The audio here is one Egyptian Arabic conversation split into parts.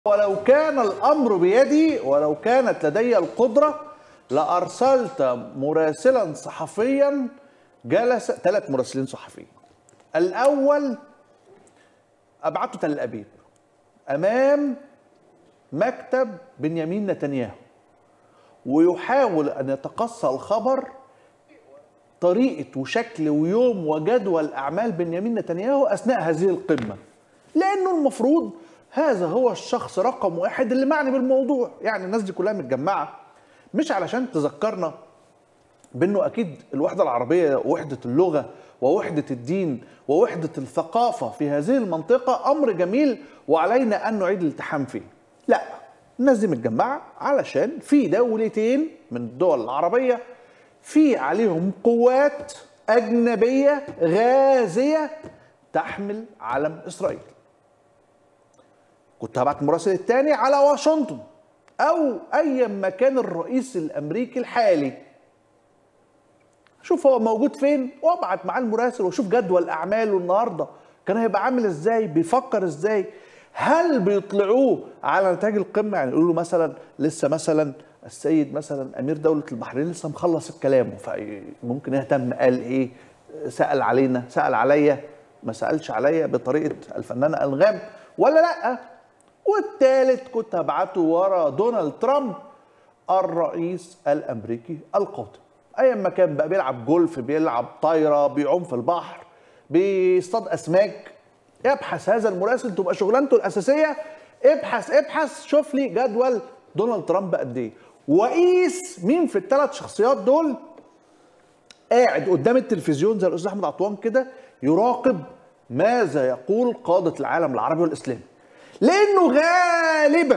ولو كان الامر بيدي ولو كانت لدي القدره لارسلت مراسلا صحفيا جلس ثلاث مراسلين صحفيين الاول ابعته تل ابيب امام مكتب بنيامين نتنياهو ويحاول ان يتقصى الخبر طريقه وشكل ويوم وجدول اعمال بنيامين نتنياهو اثناء هذه القمه لانه المفروض هذا هو الشخص رقم واحد اللي معني بالموضوع يعني الناس دي كلها متجمعه مش علشان تذكرنا بانه اكيد الوحده العربيه وحده اللغه ووحده الدين ووحده الثقافه في هذه المنطقه امر جميل وعلينا ان نعيد الالتحام فيه لا الناس دي متجمعه علشان في دولتين من الدول العربيه في عليهم قوات اجنبيه غازيه تحمل علم اسرائيل كنت هبعت المراسل الثاني على واشنطن او اي مكان الرئيس الامريكي الحالي شوف هو موجود فين وابعت معاه المراسل وشوف جدول اعماله النهارده كان هيبقى عامل ازاي بيفكر ازاي هل بيطلعوه على نتائج القمه يعني يقولوا له مثلا لسه مثلا السيد مثلا امير دوله البحرين لسه مخلص الكلام فممكن يهتم قال ايه سال علينا سال عليا ما سالش عليا بطريقه الفنانه انغام ولا لا والثالث كنت هبعته ورا دونالد ترامب الرئيس الامريكي القادم ايا ما كان بقى بيلعب جولف بيلعب طايره بيعوم في البحر بيصطاد اسماك يبحث هذا المراسل تبقى شغلانته الاساسيه ابحث ابحث شوف لي جدول دونالد ترامب قد ايه وقيس مين في الثلاث شخصيات دول قاعد قدام التلفزيون زي الاستاذ احمد عطوان كده يراقب ماذا يقول قاده العالم العربي والاسلامي لانه غالبا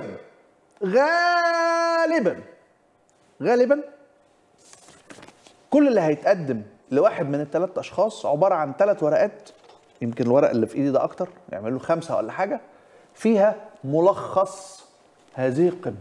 غالبا غالبا كل اللي هيتقدم لواحد من الثلاث اشخاص عباره عن ثلاث ورقات يمكن الورق اللي في ايدي ده اكتر يعملوا خمسه ولا حاجه فيها ملخص هذه القمه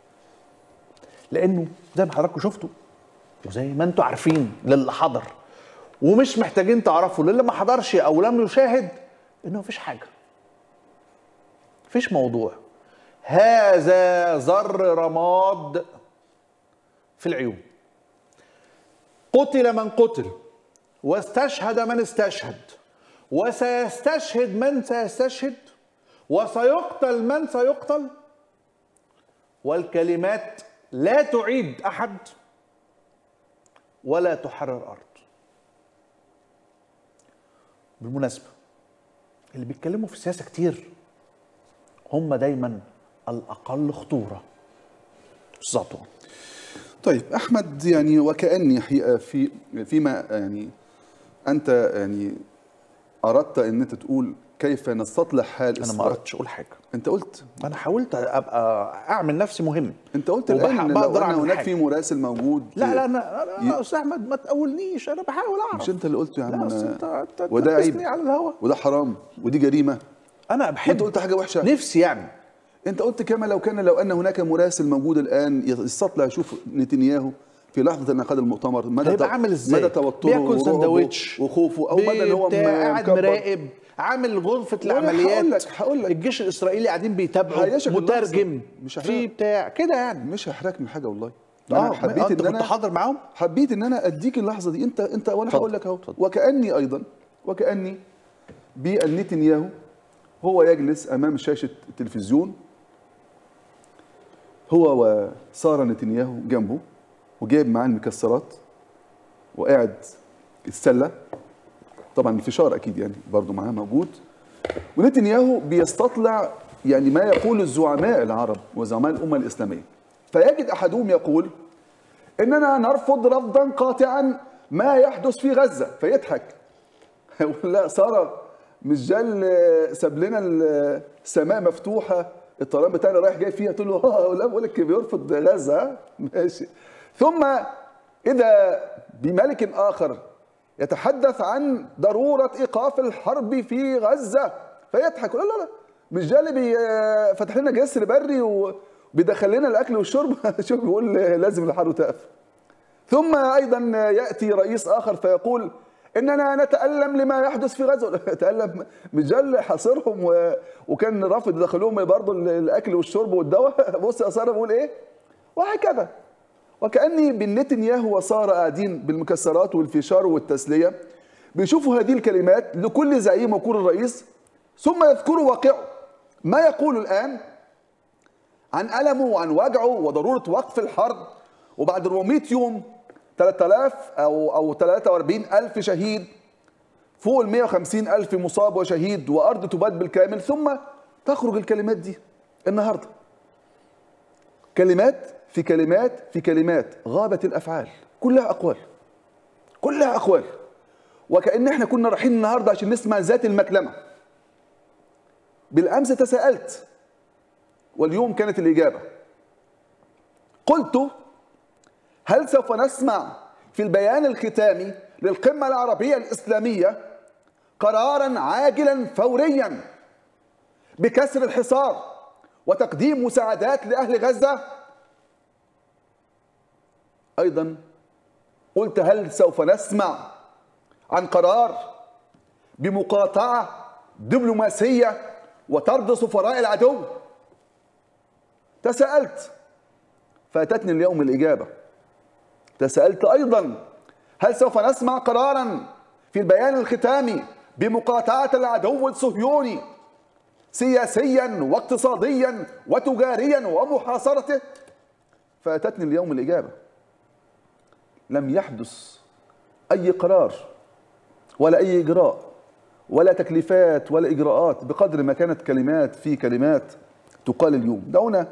لانه زي ما حضراتكم شفتوا وزي ما انتم عارفين للي حضر ومش محتاجين تعرفوا للي ما حضرش او لم يشاهد انه مفيش حاجه مفيش موضوع هذا ذر رماد في العيون قتل من قتل واستشهد من استشهد وسيستشهد من سيستشهد وسيقتل من سيقتل والكلمات لا تعيد احد ولا تحرر ارض بالمناسبه اللي بيتكلموا في السياسه كتير هم دايما الاقل خطوره استاذ عطوان طيب احمد يعني وكاني حقيقه في فيما يعني انت يعني اردت ان انت تقول كيف نستطلع حال انا ما اردتش اقول حاجه انت قلت انا حاولت ابقى اعمل نفسي مهم انت قلت وبح- الان لو بقدر ان أعمل هناك حاجة. في مراسل موجود لا لا انا انا استاذ احمد ما تقولنيش انا بحاول اعرف مش انت اللي قلته يا عم لا أصل أنا- انت انت وده تلبسني عيب على الهوا وده حرام ودي جريمه انا وانت بحب قلت حاجه وحشه نفسي يعني انت قلت كما لو كان لو ان هناك مراسل موجود الان يستطلع يشوف نتنياهو في لحظه انعقاد المؤتمر مدى هيبقى تو- عامل ازاي؟ مدى توتره بياكل ورعبه سندوتش وخوفه او مدى ان هو بتاع قاعد مكبر. مراقب عامل غرفه وأنا العمليات هقول لك- هقول لك. الجيش الاسرائيلي قاعدين بيتابعوا هيشك مترجم اللحظة. مش في هحرق. بتاع كده يعني مش هحرجك من حاجه والله اه انا حبيت انت ان كنت انا حاضر معاهم حبيت ان انا اديك اللحظه دي انت انت وانا اتفضل، هقول لك اهو اتفضل. وكاني ايضا وكاني بان نتنياهو هو يجلس امام شاشه التلفزيون هو وساره نتنياهو جنبه وجايب معاه المكسرات وقاعد يتسلى طبعا الفشار اكيد يعني برضه معاه موجود ونتنياهو بيستطلع يعني ما يقول الزعماء العرب وزعماء الامه الاسلاميه فيجد احدهم يقول اننا نرفض رفضا قاطعا ما يحدث في غزه فيضحك يقول لا ساره مش جال ساب لنا السماء مفتوحه الطيران بتاعنا رايح جاي فيها تقول له اه لا بقول لك بيرفض غزه ها؟ ماشي ثم اذا بملك اخر يتحدث عن ضروره ايقاف الحرب في غزه فيضحك لا لا لا مش ده اللي بي فتح لنا جسر بري وبيدخل لنا الاكل والشرب شوف بيقول لازم الحرب تقف ثم ايضا ياتي رئيس اخر فيقول اننا نتالم لما يحدث في غزه نتالم مجل حاصرهم و... وكان رافض يدخلوهم برضه الاكل والشرب والدواء بص يا ساره بقول ايه وهكذا وكاني بن نتنياهو وساره قاعدين بالمكسرات والفشار والتسليه بيشوفوا هذه الكلمات لكل زعيم وكل رئيس ثم يذكروا واقعه ما يقول الان عن ألمه وعن وجعه وضرورة وقف الحرب وبعد 400 يوم 3000 أو أو 43 ألف شهيد فوق ال 150 ألف مصاب وشهيد وأرض تباد بالكامل ثم تخرج الكلمات دي النهاردة كلمات في كلمات في كلمات غابت الأفعال كلها أقوال كلها أقوال وكأن احنا كنا رايحين النهاردة عشان نسمع ذات المكلمة بالأمس تساءلت واليوم كانت الإجابة قلت هل سوف نسمع في البيان الختامي للقمة العربية الإسلامية قرارا عاجلا فوريا بكسر الحصار وتقديم مساعدات لأهل غزة أيضا قلت هل سوف نسمع عن قرار بمقاطعة دبلوماسية وطرد سفراء العدو تساءلت فاتتني اليوم الاجابه تساءلت ايضا هل سوف نسمع قرارا في البيان الختامي بمقاطعه العدو الصهيوني سياسيا واقتصاديا وتجاريا ومحاصرته فاتتني اليوم الاجابه لم يحدث اي قرار ولا اي اجراء ولا تكليفات ولا اجراءات بقدر ما كانت كلمات في كلمات تقال اليوم دعونا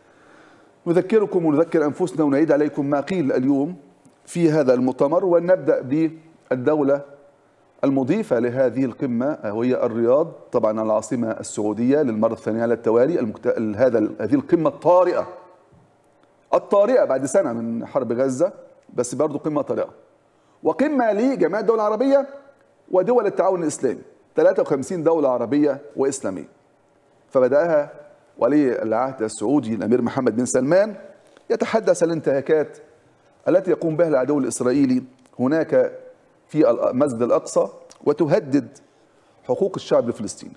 نذكركم ونذكر انفسنا ونعيد عليكم ما قيل اليوم في هذا المؤتمر ونبدا بالدوله المضيفه لهذه القمه وهي الرياض طبعا العاصمه السعوديه للمره الثانيه على التوالي المكت... هذا هذه القمه الطارئه الطارئه بعد سنه من حرب غزه بس برضه قمه طارئه وقمه لجماعه الدول العربيه ودول التعاون الاسلامي 53 دوله عربيه واسلاميه فبداها ولي العهد السعودي الامير محمد بن سلمان يتحدث عن الانتهاكات التي يقوم بها العدو الاسرائيلي هناك في المسجد الاقصى وتهدد حقوق الشعب الفلسطيني.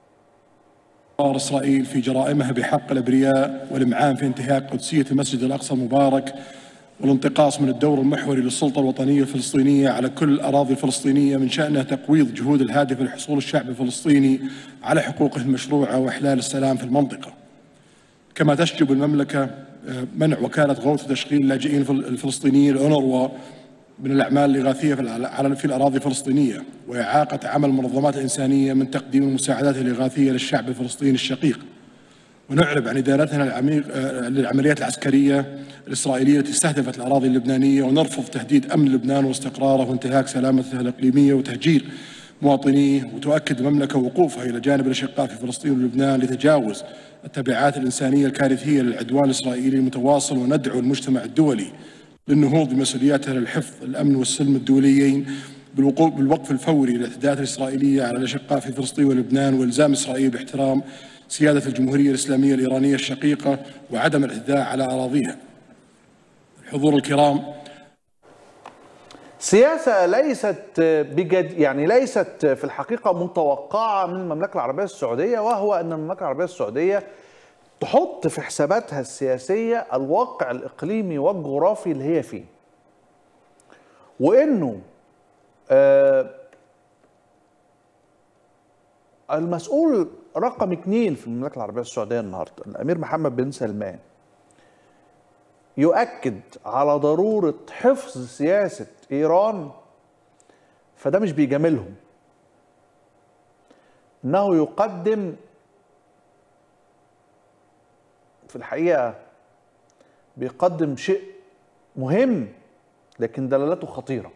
قرار اسرائيل في جرائمها بحق الابرياء والامعان في انتهاك قدسيه المسجد الاقصى المبارك والانتقاص من الدور المحوري للسلطه الوطنيه الفلسطينيه على كل الاراضي الفلسطينيه من شانها تقويض جهود الهادفه لحصول الشعب الفلسطيني على حقوقه المشروعه واحلال السلام في المنطقه. كما تشجب المملكه منع وكاله غوث وتشغيل اللاجئين الفلسطينيين الاونروا من الاعمال الاغاثيه في الاراضي الفلسطينيه واعاقه عمل المنظمات الانسانيه من تقديم المساعدات الاغاثيه للشعب الفلسطيني الشقيق. ونعرب عن ادارتنا العميق للعمليات العسكريه الاسرائيليه التي استهدفت الاراضي اللبنانيه ونرفض تهديد امن لبنان واستقراره وانتهاك سلامته الاقليميه وتهجير مواطنيه وتؤكد المملكه وقوفها الى جانب الاشقاء في فلسطين ولبنان لتجاوز التبعات الانسانيه الكارثيه للعدوان الاسرائيلي المتواصل وندعو المجتمع الدولي للنهوض بمسؤولياتها للحفظ الامن والسلم الدوليين بالوقف الفوري للاعتداءات الاسرائيليه على الاشقاء في فلسطين ولبنان والزام اسرائيل باحترام سياده الجمهوريه الاسلاميه الايرانيه الشقيقه وعدم الاعتداء على اراضيها. الحضور الكرام سياسة ليست بجد يعني ليست في الحقيقة متوقعة من المملكة العربية السعودية وهو أن المملكة العربية السعودية تحط في حساباتها السياسية الواقع الإقليمي والجغرافي اللي هي فيه وإنه آه المسؤول رقم اثنين في المملكة العربية السعودية النهاردة الأمير محمد بن سلمان يؤكد على ضرورة حفظ سياسة إيران فده مش بيجاملهم إنه يقدم في الحقيقة بيقدم شيء مهم لكن دلالته خطيرة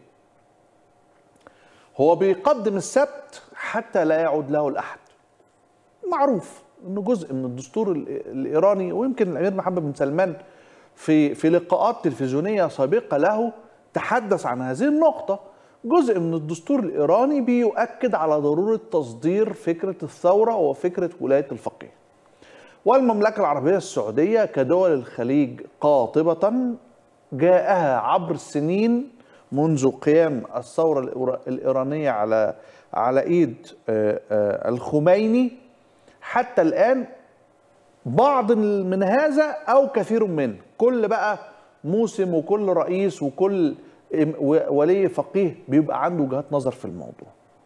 هو بيقدم السبت حتى لا يعود له الأحد معروف انه جزء من الدستور الايراني ويمكن الامير محمد بن سلمان في في لقاءات تلفزيونيه سابقه له تحدث عن هذه النقطه جزء من الدستور الايراني بيؤكد على ضروره تصدير فكره الثوره وفكره ولايه الفقيه والمملكه العربيه السعوديه كدول الخليج قاطبه جاءها عبر السنين منذ قيام الثورة الإيرا- الإيرانية على على إيد آه، آه، الخميني حتى الآن بعض من هذا أو كثير منه كل بقى موسم وكل رئيس وكل إم- و- ولي فقيه بيبقى عنده وجهات نظر في الموضوع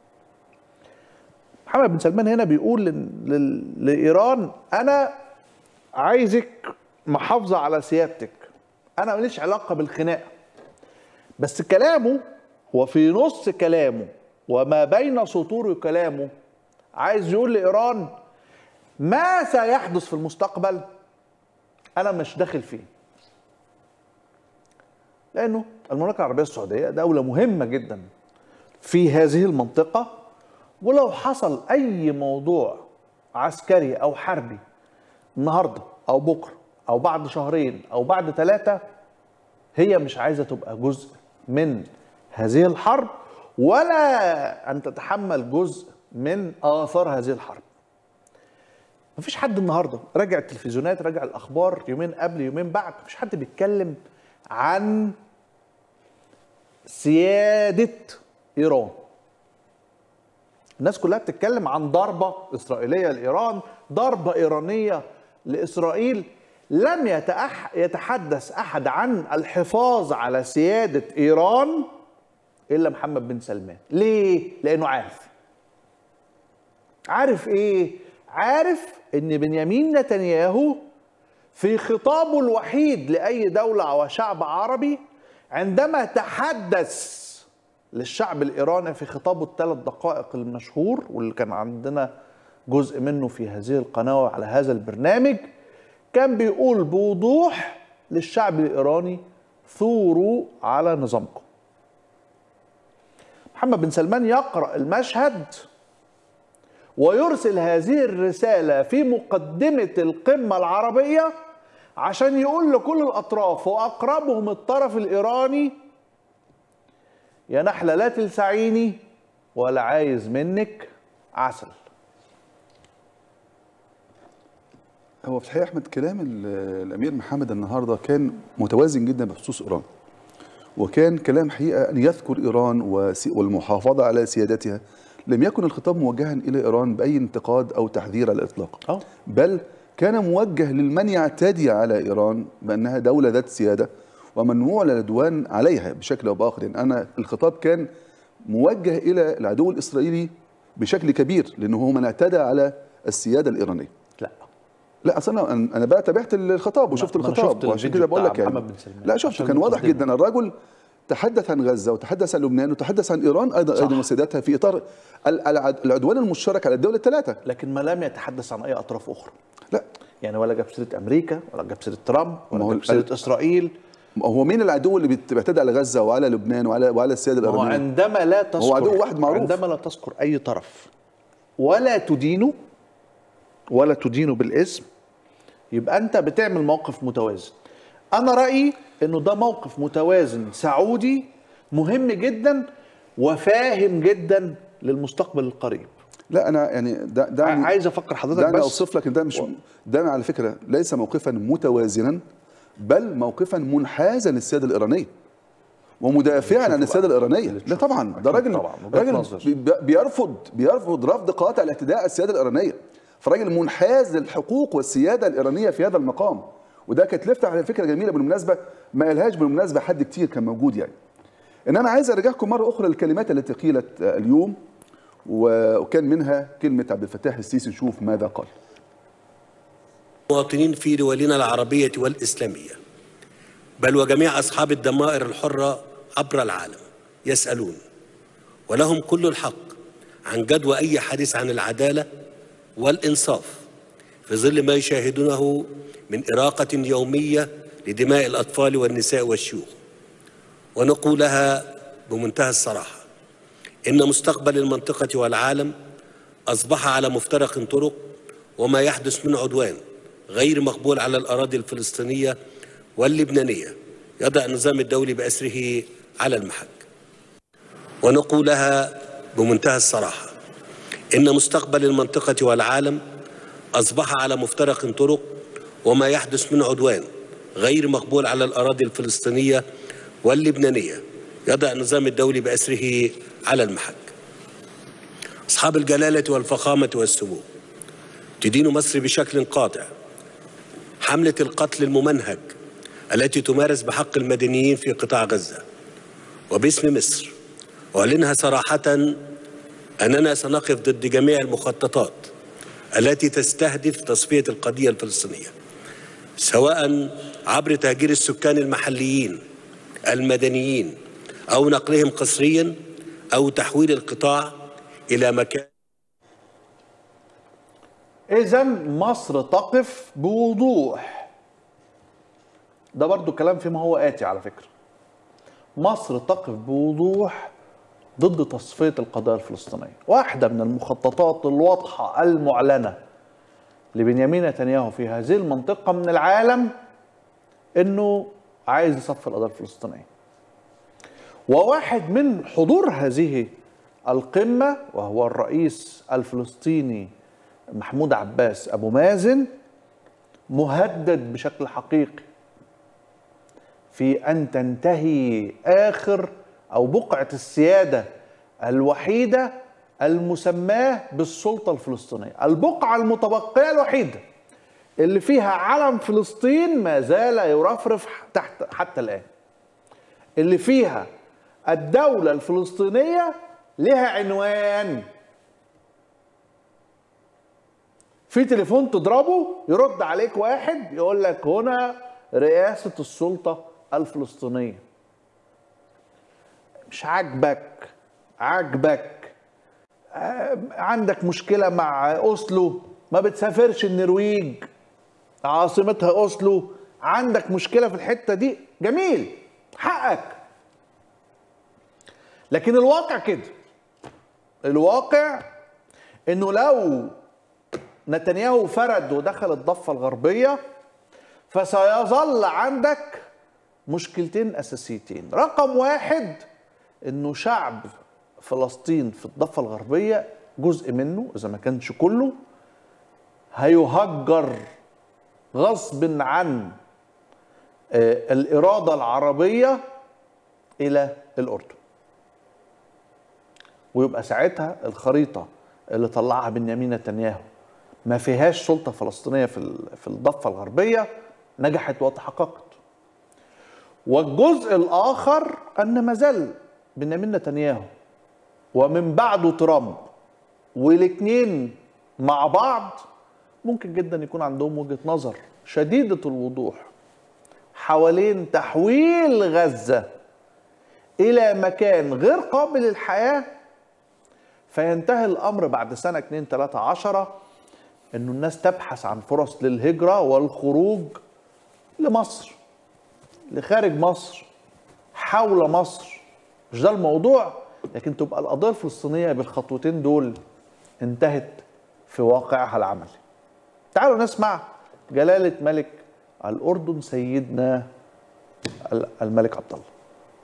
محمد بن سلمان هنا بيقول لل- لل- لإيران أنا عايزك محافظة على سيادتك أنا ماليش علاقة بالخناقة بس كلامه هو في نص كلامه وما بين سطور كلامه عايز يقول لإيران ما سيحدث في المستقبل أنا مش داخل فيه لأنه المملكة العربية السعودية دولة مهمة جدا في هذه المنطقة ولو حصل أي موضوع عسكري أو حربي النهارده أو بكرة أو بعد شهرين أو بعد ثلاثة هي مش عايزة تبقى جزء من هذه الحرب ولا أن تتحمل جزء من آثار هذه الحرب مفيش حد النهارده راجع التلفزيونات راجع الاخبار يومين قبل يومين بعد مفيش حد بيتكلم عن سياده ايران الناس كلها بتتكلم عن ضربه اسرائيليه لايران ضربه ايرانيه لاسرائيل لم يتأح يتحدث احد عن الحفاظ على سياده ايران الا محمد بن سلمان ليه لانه عارف عارف ايه عارف ان بنيامين نتنياهو في خطابه الوحيد لاي دوله او شعب عربي عندما تحدث للشعب الايراني في خطابه الثلاث دقائق المشهور واللي كان عندنا جزء منه في هذه القناه وعلى هذا البرنامج كان بيقول بوضوح للشعب الايراني ثوروا على نظامكم محمد بن سلمان يقرا المشهد ويرسل هذه الرسالة في مقدمة القمة العربية عشان يقول لكل الأطراف وأقربهم الطرف الإيراني يا نحلة لا تلسعيني ولا عايز منك عسل هو في الحقيقه احمد كلام ال- الامير محمد النهارده كان متوازن جدا بخصوص ايران وكان كلام حقيقه ان يذكر ايران وسي- والمحافظه على سيادتها لم يكن الخطاب موجها الى ايران باي انتقاد او تحذير على الاطلاق أه. بل كان موجه لمن يعتدي على ايران بانها دوله ذات سياده وممنوع العدوان عليها بشكل او باخر يعني انا الخطاب كان موجه الى العدو الاسرائيلي بشكل كبير لانه هو من اعتدى على السياده الايرانيه لا لا اصل انا انا بقى تابعت الخطاب وشفت ما أنا الخطاب شفت وعشان الفيديو كده بقول بتاع لك يعني محمد بن سلمان. لا شفته عشان كان واضح المقدمة. جدا الرجل تحدث عن غزه وتحدث عن لبنان وتحدث عن ايران ايضا صح. ايضا وسيادتها في اطار ال- العد- العدوان المشترك على الدول الثلاثه لكن ما لم يتحدث عن أي أطراف أخرى لا يعني ولا جاب سيرة أمريكا ولا جاب سيرة ترامب ما ولا هو جاب ال- سيرة إسرائيل هو مين العدو اللي بيت- بيعتدي على غزه وعلى لبنان وعلى وعلى السياده ما هو الايرانيه عندما لا تذكر عدو واحد معروف. عندما لا تذكر اي طرف ولا تدينه ولا تدينه بالاسم يبقى انت بتعمل موقف متوازن انا رايي انه ده موقف متوازن سعودي مهم جدا وفاهم جدا للمستقبل القريب لا انا يعني دا دعني عايز افكر حضرتك دعني بس اوصف لك ان ده مش ده على فكره ليس موقفا متوازنا بل موقفا منحازا للسياده الايرانيه ومدافعا عن السياده الايرانيه لا طبعا ده أكيد راجل طبعاً، وجهة راجل نظر. بي- بيرفض بيرفض رفض قاطع الاعتداء على السياده الايرانيه فراجل منحاز للحقوق والسياده الايرانيه في هذا المقام وده كانت لفته على فكره جميله بالمناسبه ما قالهاش بالمناسبه حد كتير كان موجود يعني انما عايز ارجعكم مره اخرى للكلمات التي قيلت آه، اليوم و- وكان منها كلمه عبد الفتاح السيسي نشوف ماذا قال المواطنين في دولنا العربية والإسلامية بل وجميع أصحاب الضمائر الحرة عبر العالم يسألون ولهم كل الحق عن جدوى أي حديث عن العدالة والإنصاف في ظل ما يشاهدونه من إراقة يومية لدماء الأطفال والنساء والشيوخ ونقولها بمنتهى الصراحة إن مستقبل المنطقة والعالم أصبح على مفترق طرق وما يحدث من عدوان غير مقبول على الأراضي الفلسطينية واللبنانية يضع النظام الدولي بأسره على المحك ونقولها بمنتهى الصراحة إن مستقبل المنطقة والعالم أصبح على مفترق طرق وما يحدث من عدوان غير مقبول على الأراضي الفلسطينية واللبنانية يضع النظام الدولي بأسره على المحك أصحاب الجلالة والفخامة والسمو تدين مصر بشكل قاطع حملة القتل الممنهج التي تمارس بحق المدنيين في قطاع غزة وباسم مصر أعلنها صراحة أننا سنقف ضد جميع المخططات التي تستهدف تصفية القضية الفلسطينية سواء عبر تهجير السكان المحليين المدنيين أو نقلهم قسريا أو تحويل القطاع إلى مكان إذا مصر تقف بوضوح ده برضو كلام فيما هو آتي على فكرة مصر تقف بوضوح ضد تصفية القضية الفلسطينية واحدة من المخططات الواضحة المعلنة لبنيامين نتنياهو في هذه المنطقة من العالم انه عايز يصفي القضية الفلسطينية وواحد من حضور هذه القمة وهو الرئيس الفلسطيني محمود عباس أبو مازن مهدد بشكل حقيقي في أن تنتهي آخر أو بقعة السيادة الوحيدة المسماه بالسلطة الفلسطينية البقعة المتبقية الوحيدة اللي فيها علم فلسطين ما زال يرفرف تحت حتى الآن اللي فيها الدولة الفلسطينية لها عنوان في تليفون تضربه يرد عليك واحد يقول لك هنا رئاسة السلطة الفلسطينية مش عاجبك عاجبك آه، عندك مشكلة مع أوسلو ما بتسافرش النرويج عاصمتها أوسلو عندك مشكلة في الحتة دي جميل حقك لكن الواقع كده الواقع انه لو نتنياهو فرد ودخل الضفة الغربية فسيظل عندك مشكلتين أساسيتين رقم واحد انه شعب فلسطين في الضفة الغربية جزء منه إذا ما كانش كله هيهجر غصب عن آه، الإرادة العربية إلى الأردن ويبقى ساعتها الخريطة اللي طلعها بنيامين نتنياهو ما فيهاش سلطة فلسطينية في ال- في الضفة الغربية نجحت وتحققت والجزء الآخر أن ما زال بنيامين نتنياهو ومن بعده ترامب والاثنين مع بعض ممكن جدا يكون عندهم وجهة نظر شديدة الوضوح حوالين تحويل غزة إلى مكان غير قابل للحياة فينتهي الأمر بعد سنة 2 3 10 إنه الناس تبحث عن فرص للهجرة والخروج لمصر لخارج مصر حول مصر مش ده الموضوع لكن تبقى القضية الفلسطينية بالخطوتين دول انتهت في واقعها العملي تعالوا نسمع جلالة ملك الأردن سيدنا الملك عبد الله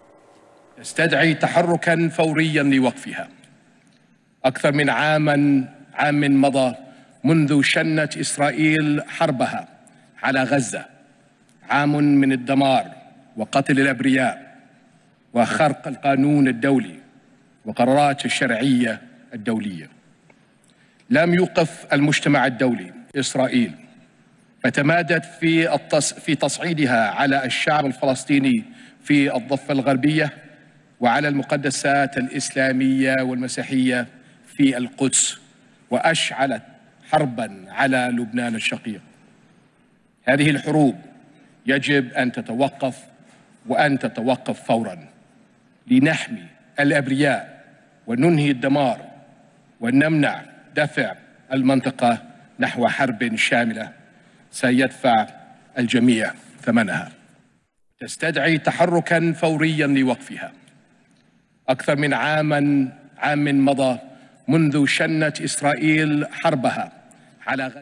تستدعي تحركا فوريا لوقفها اكثر من عاما عام مضى منذ شنت اسرائيل حربها على غزه عام من الدمار وقتل الابرياء وخرق القانون الدولي وقرارات الشرعيه الدوليه لم يوقف المجتمع الدولي اسرائيل فتمادت في التص... في تصعيدها على الشعب الفلسطيني في الضفه الغربيه وعلى المقدسات الاسلاميه والمسيحيه في القدس واشعلت حربا على لبنان الشقيق. هذه الحروب يجب ان تتوقف وان تتوقف فورا لنحمي الابرياء وننهي الدمار ونمنع دفع المنطقه نحو حرب شامله سيدفع الجميع ثمنها. تستدعي تحركا فوريا لوقفها. أكثر من عاما عام مضى منذ شنت إسرائيل حربها على غزة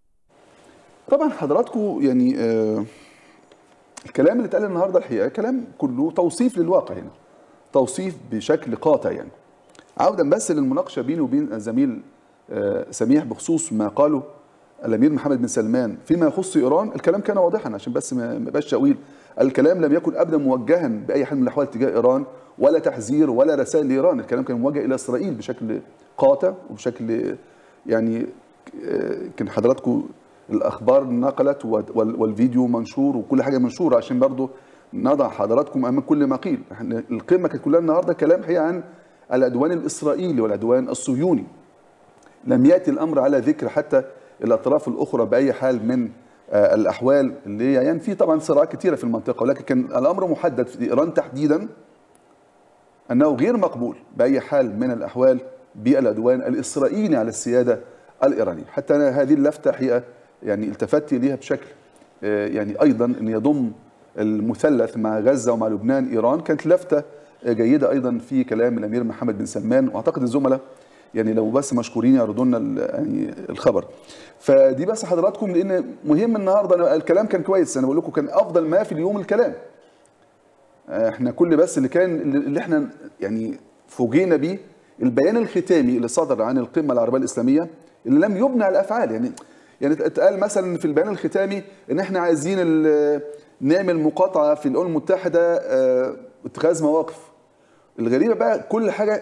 طبعا حضراتكم يعني آه الكلام اللي اتقال النهارده الحقيقه كلام كله توصيف للواقع هنا توصيف بشكل قاطع يعني عودا بس للمناقشه بيني وبين الزميل آه سميح بخصوص ما قاله الامير محمد بن سلمان فيما يخص ايران الكلام كان واضحا عشان بس ما ما يبقاش تاويل الكلام لم يكن ابدا موجها باي حال من الاحوال تجاه ايران ولا تحذير ولا رسائل لايران الكلام كان موجه الى اسرائيل بشكل قاطع وبشكل يعني آه، كان حضراتكم الاخبار نقلت وال- والفيديو منشور وكل حاجه منشوره عشان برضو نضع حضراتكم امام كل ما قيل احنا القمه كانت كلها النهارده كلام حقيقه عن العدوان الاسرائيلي والعدوان الصهيوني لم ياتي الامر على ذكر حتى الاطراف الاخرى باي حال من آه، الاحوال اللي هي يعني في طبعا صراعات كثيره في المنطقه ولكن كان الامر محدد في ايران تحديدا انه غير مقبول باي حال من الاحوال بالعدوان الاسرائيلي على السياده الايرانيه حتى أنا هذه اللفته حقيقه يعني التفت اليها بشكل آه، يعني ايضا ان يضم المثلث مع غزه ومع لبنان ايران كانت لفته آه، جيده ايضا في كلام الامير محمد بن سلمان واعتقد الزملاء يعني لو بس مشكورين يعرضوا لنا ال- يعني الخبر فدي بس حضراتكم لان مهم النهارده أنا الكلام كان كويس انا بقول لكم كان افضل ما في اليوم الكلام احنا كل بس اللي كان اللي احنا يعني فوجئنا بيه البيان الختامي اللي صدر عن القمه العربيه الاسلاميه اللي لم يبنى على الافعال يعني يعني اتقال مثلا في البيان الختامي ان احنا عايزين ال- نعمل مقاطعه في الامم المتحده اه، اتخاذ مواقف الغريبه بقى كل حاجه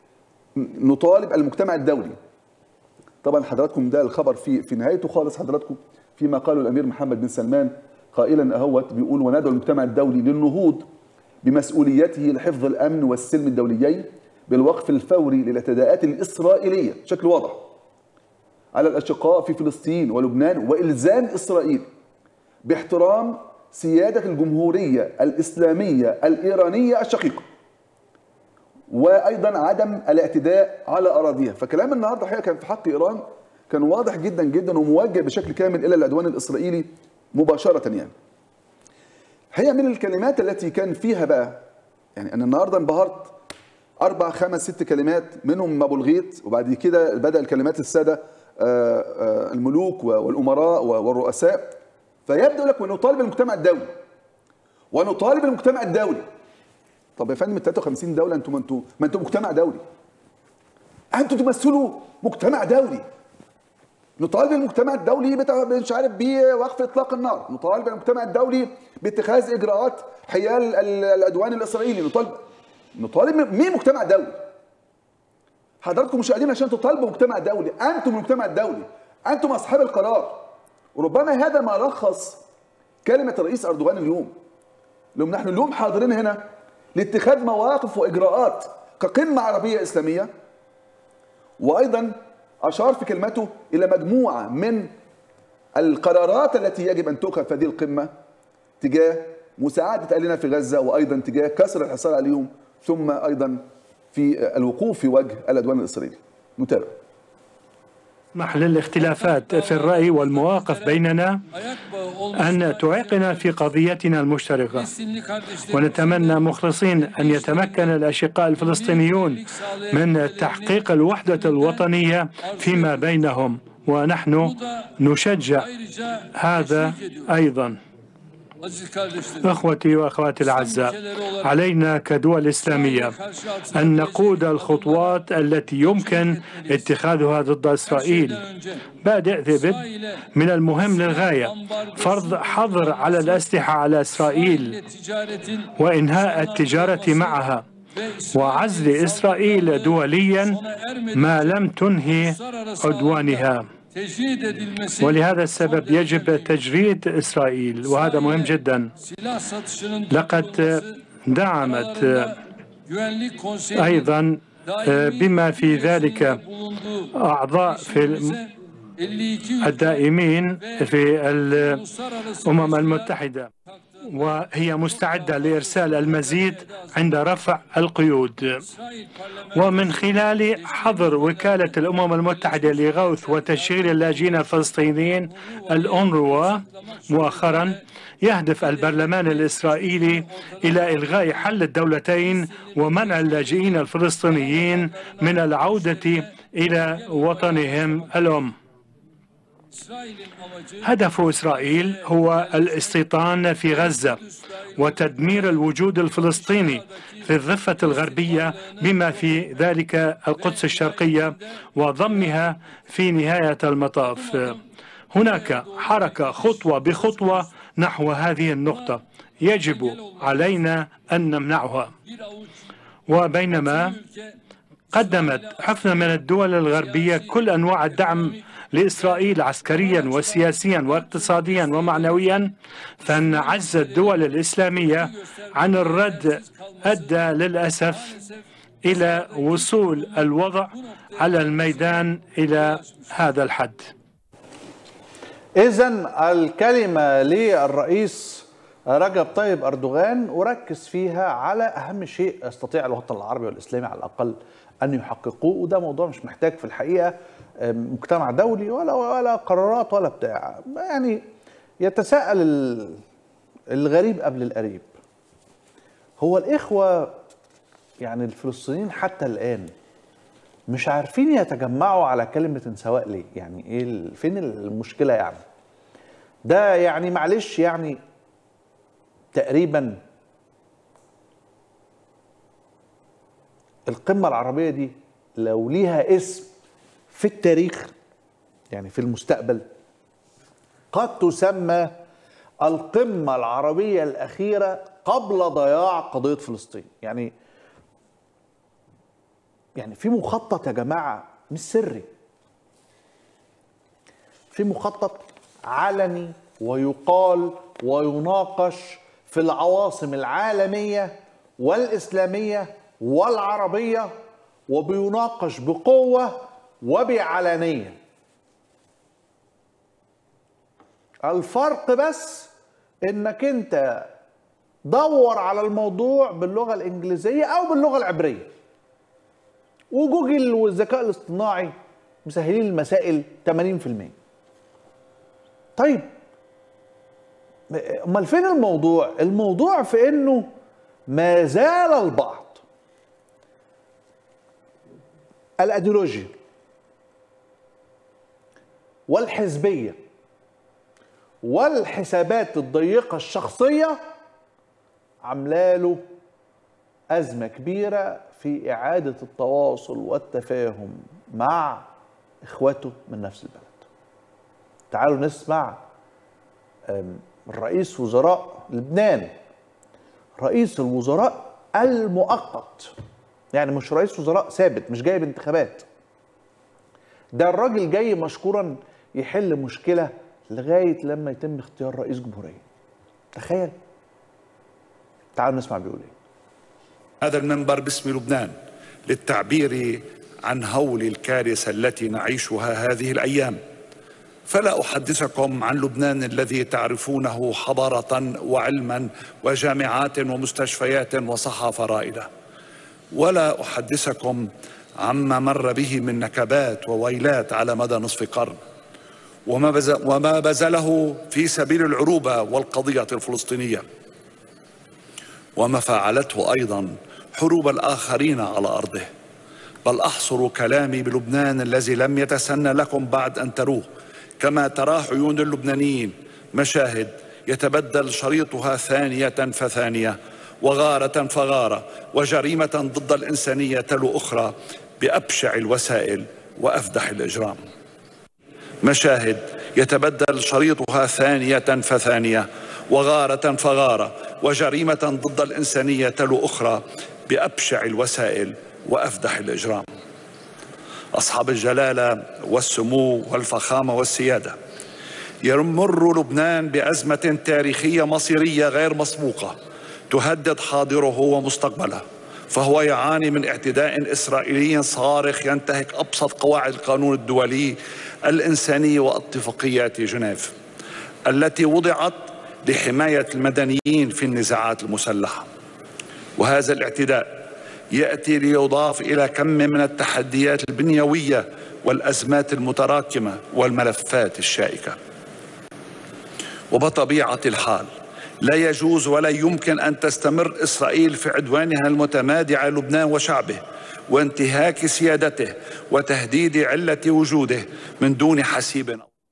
نطالب المجتمع الدولي طبعا حضراتكم ده الخبر في في نهايته خالص حضراتكم فيما قاله الامير محمد بن سلمان قائلا اهوت بيقول وندعو المجتمع الدولي للنهوض بمسؤوليته لحفظ الامن والسلم الدوليين بالوقف الفوري للاعتداءات الاسرائيليه بشكل واضح على الاشقاء في فلسطين ولبنان والزام اسرائيل باحترام سياده الجمهوريه الاسلاميه الايرانيه الشقيقه وايضا عدم الاعتداء على اراضيها فكلام النهارده الحقيقه كان في حق ايران كان واضح جدا جدا وموجه بشكل كامل الى العدوان الاسرائيلي مباشره يعني هي من الكلمات التي كان فيها بقى يعني انا النهارده انبهرت اربع خمس ست كلمات منهم ابو الغيط وبعد كده بدا الكلمات الساده آه، آه، الملوك والامراء والرؤساء فيبدو لك ونطالب المجتمع الدولي ونطالب المجتمع الدولي طب يا فندم ال 53 دوله انتوا ما انتوا ما انتوا مجتمع دولي انتوا تمثلوا مجتمع دولي نطالب المجتمع الدولي بتاع مش عارف بوقف اطلاق النار نطالب المجتمع الدولي باتخاذ اجراءات حيال ال- العدوان الاسرائيلي نطالب نطالب مين مجتمع دولي حضراتكم مش قاعدين عشان تطالبوا مجتمع دولي انتم المجتمع الدولي انتم اصحاب القرار وربما هذا ما لخص كلمه الرئيس اردوغان اليوم لهم نحن اليوم حاضرين هنا لاتخاذ مواقف واجراءات كقمه عربيه اسلاميه وايضا اشار في كلمته الى مجموعه من القرارات التي يجب ان تؤخذ في هذه القمه تجاه مساعده اهلنا في غزه وايضا تجاه كسر الحصار عليهم ثم ايضا في الوقوف في وجه العدوان الاسرائيلي. نتابع. اسمح للاختلافات في الرأي والمواقف بيننا أن تعيقنا في قضيتنا المشتركة ونتمنى مخلصين أن يتمكن الأشقاء الفلسطينيون من تحقيق الوحدة الوطنية فيما بينهم ونحن نشجع هذا أيضا اخوتي واخواتي الاعزاء علينا كدول اسلاميه ان نقود الخطوات التي يمكن اتخاذها ضد اسرائيل بادئ ذي بدء من المهم للغايه فرض حظر على الاسلحه على اسرائيل وانهاء التجاره معها وعزل اسرائيل دوليا ما لم تنهي عدوانها ولهذا السبب يجب تجريد اسرائيل وهذا مهم جدا لقد دعمت ايضا بما في ذلك اعضاء في الدائمين في الامم المتحده وهي مستعده لارسال المزيد عند رفع القيود ومن خلال حظر وكاله الامم المتحده لغوث وتشغيل اللاجئين الفلسطينيين الأونروا مؤخرا يهدف البرلمان الاسرائيلي الى الغاء حل الدولتين ومنع اللاجئين الفلسطينيين من العوده الى وطنهم الام هدف اسرائيل هو الاستيطان في غزه وتدمير الوجود الفلسطيني في الضفه الغربيه بما في ذلك القدس الشرقيه وضمها في نهايه المطاف هناك حركة خطوة بخطوة نحو هذه النقطة يجب علينا أن نمنعها وبينما قدمت حفنة من الدول الغربية كل أنواع الدعم لإسرائيل عسكريا وسياسيا واقتصاديا ومعنويا فإن عز الدول الإسلامية عن الرد أدى للأسف إلى وصول الوضع على الميدان إلى هذا الحد إذا الكلمة للرئيس رجب طيب أردوغان وركز فيها على أهم شيء يستطيع الوطن العربي والإسلامي على الأقل أن يحققوه وده موضوع مش محتاج في الحقيقة مجتمع دولي ولا ولا قرارات ولا بتاع يعني يتساءل الغريب قبل القريب هو الإخوة يعني الفلسطينيين حتى الآن مش عارفين يتجمعوا على كلمة سواء ليه يعني ايه فين المشكلة يعني ده يعني معلش يعني تقريبا القمة العربية دي لو ليها اسم في التاريخ يعني في المستقبل قد تسمى القمة العربية الأخيرة قبل ضياع قضية فلسطين يعني يعني في مخطط يا جماعة مش سري في مخطط علني ويقال ويناقش في العواصم العالمية والإسلامية والعربية وبيناقش بقوة وبعلانية الفرق بس انك انت دور على الموضوع باللغة الإنجليزية أو باللغة العبرية وجوجل والذكاء الاصطناعي مسهلين المسائل 80% طيب امال فين الموضوع الموضوع في انه ما زال البعض الايديولوجيا والحزبيه والحسابات الضيقه الشخصيه عاملاله ازمه كبيره في اعاده التواصل والتفاهم مع اخواته من نفس البلد تعالوا نسمع رئيس وزراء لبنان رئيس الوزراء المؤقت يعني مش رئيس وزراء ثابت مش جاي بانتخابات ده الراجل جاي مشكورا يحل مشكلة لغاية لما يتم اختيار رئيس جمهورية تخيل تعالوا نسمع بيقول ايه هذا المنبر باسم لبنان للتعبير عن هول الكارثة التي نعيشها هذه الأيام فلا أحدثكم عن لبنان الذي تعرفونه حضارة وعلما وجامعات ومستشفيات وصحافة رائدة ولا أحدثكم عما مر به من نكبات وويلات على مدى نصف قرن وما, بزل وما بذله في سبيل العروبة والقضية الفلسطينية وما فعلته أيضا حروب الآخرين على أرضه بل أحصر كلامي بلبنان الذي لم يتسنى لكم بعد أن تروه كما تراه عيون اللبنانيين مشاهد يتبدل شريطها ثانية فثانية وغارة فغارة وجريمة ضد الإنسانية تلو أخرى بأبشع الوسائل وأفدح الإجرام مشاهد يتبدل شريطها ثانية فثانية وغارة فغارة وجريمة ضد الإنسانية تلو أخرى بأبشع الوسائل وأفدح الإجرام أصحاب الجلالة والسمو والفخامة والسيادة يمر لبنان بأزمة تاريخية مصيرية غير مسبوقة تهدد حاضره ومستقبله فهو يعاني من اعتداء إسرائيلي صارخ ينتهك أبسط قواعد القانون الدولي الإنساني واتفاقيات جنيف التي وضعت لحماية المدنيين في النزاعات المسلحة وهذا الاعتداء ياتي ليضاف الى كم من التحديات البنيويه والازمات المتراكمه والملفات الشائكه وبطبيعه الحال لا يجوز ولا يمكن ان تستمر اسرائيل في عدوانها المتمادي على لبنان وشعبه وانتهاك سيادته وتهديد عله وجوده من دون حسيب